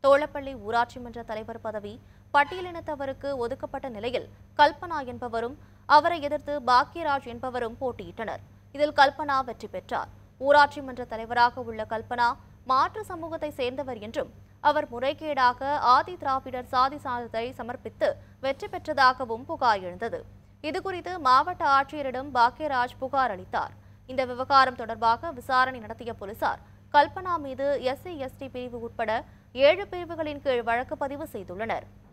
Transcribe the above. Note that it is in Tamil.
தோளப்பள்ளி ஊராட்சி மன்ற தலைவர் பதவி பட்டியலினத்தவருக்கு ஒதுக்கப்பட்ட நிலையில் கல்பனா என்பவரும் அவரை எதிர்த்து பாக்யராஜ் என்பவரும் போட்டியிட்டனர் இதில் கல்பனா வெற்றி பெற்றார் ஊராட்சி மன்ற தலைவராக உள்ள கல்பனா மாற்று சமூகத்தை சேர்ந்தவர் என்றும் அவர் முறைகேடாக ஆதி திராவிடர் சாதி சான்றிதழை சமர்ப்பித்து வெற்றி பெற்றதாகவும் புகார் எழுந்தது இதுகுறித்து மாவட்ட ஆட்சியரிடம் பாக்யராஜ் புகார் அளித்தார் இந்த விவகாரம் தொடர்பாக விசாரணை நடத்திய போலீசார் கல்பனா மீது எஸ்சி எஸ்டி பிரிவு உட்பட ஏழு பிரிவுகளின் கீழ் வழக்கு பதிவு செய்துள்ளனர்